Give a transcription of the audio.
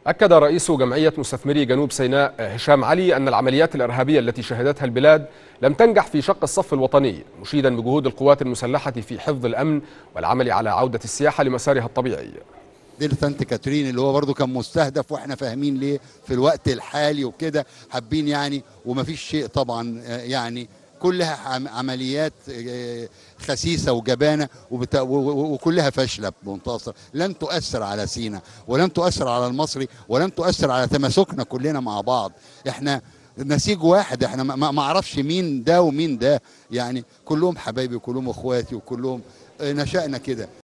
أكد رئيس جمعية مستثمري جنوب سيناء هشام علي أن العمليات الإرهابية التي شهدتها البلاد لم تنجح في شق الصف الوطني مشيدا بجهود القوات المسلحة في حفظ الأمن والعمل على عودة السياحة لمسارها الطبيعي دير سانت كاترين اللي هو برضو كان مستهدف واحنا فاهمين ليه في الوقت الحالي وكده حابين يعني ومفيش شيء طبعا آه، يعني كلها عم- عمليات آه، خسيسه وجبانه وبت- و- و- وكلها فاشله بمنتصر لن تؤثر على سينا ولن تؤثر على المصري ولن تؤثر على تماسكنا كلنا مع بعض احنا نسيج واحد احنا ما- ما ما اعرفش مين ده ومين ده يعني كلهم حبايبي وكلهم اخواتي وكلهم آه، نشأنا كده